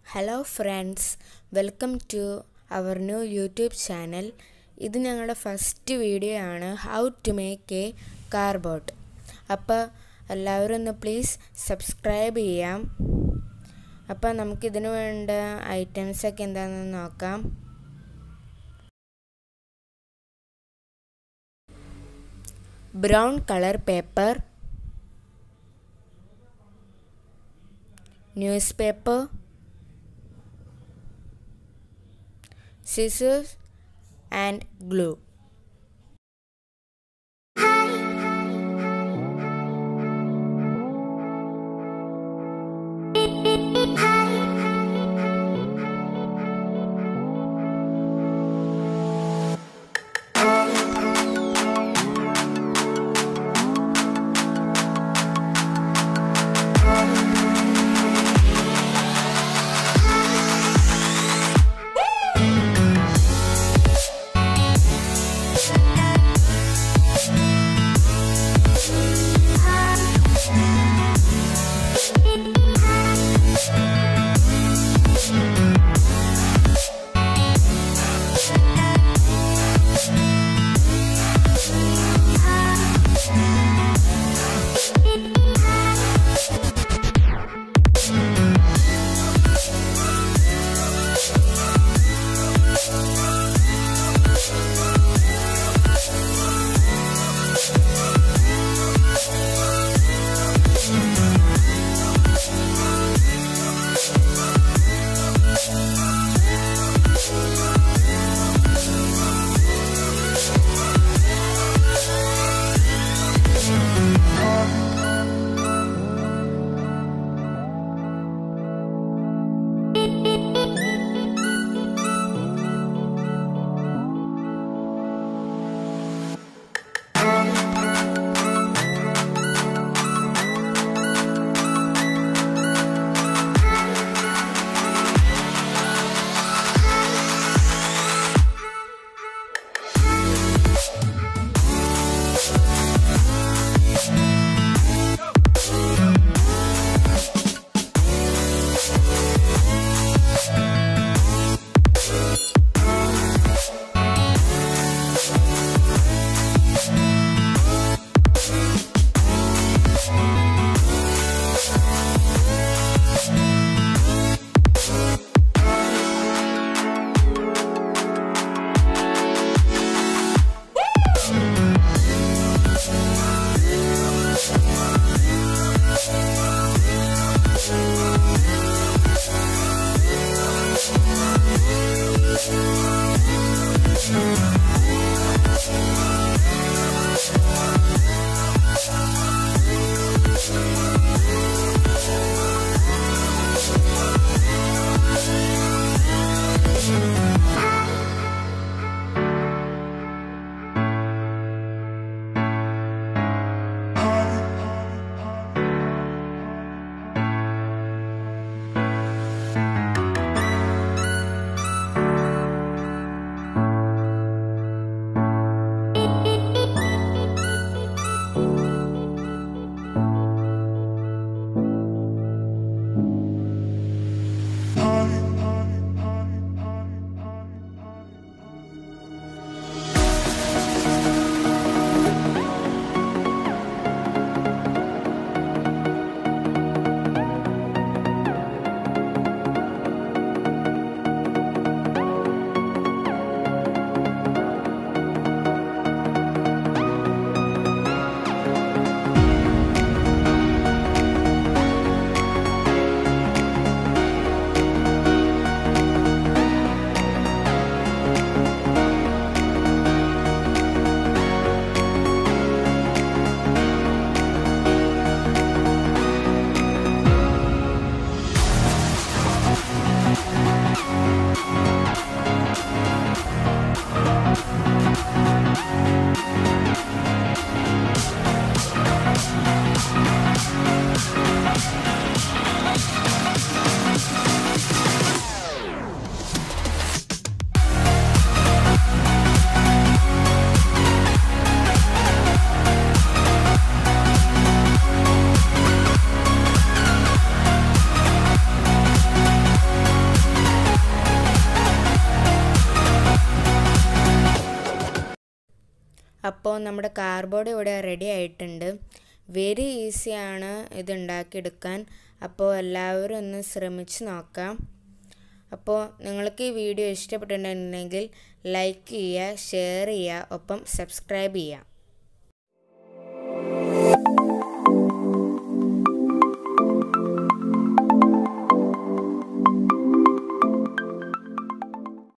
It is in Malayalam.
Hello friends welcome to our new YouTube channel ഇത് ഞങ്ങളുടെ ഫസ്റ്റ് വീഡിയോ ആണ് how to make a car boat അപ്പോൾ എല്ലാവരും ഒന്ന് പ്ലീസ് സബ്സ്ക്രൈബ് ചെയ്യാം അപ്പോൾ നമുക്കിതിന് വേണ്ട ഐറ്റംസൊക്കെ എന്താണെന്ന് നോക്കാം brown colour paper newspaper scissors and glue. അപ്പോൾ നമ്മുടെ കാർബോർഡ് ഇവിടെ റെഡി ആയിട്ടുണ്ട് വെരി ഈസിയാണ് ഇത് ഉണ്ടാക്കിയെടുക്കാൻ അപ്പോൾ എല്ലാവരും ഒന്ന് ശ്രമിച്ച് നോക്കാം അപ്പോൾ നിങ്ങൾക്ക് ഈ വീഡിയോ ഇഷ്ടപ്പെട്ടിട്ടുണ്ടെങ്കിൽ ലൈക്ക് ചെയ്യുക ഷെയർ ചെയ്യുക ഒപ്പം സബ്സ്ക്രൈബ് ചെയ്യുക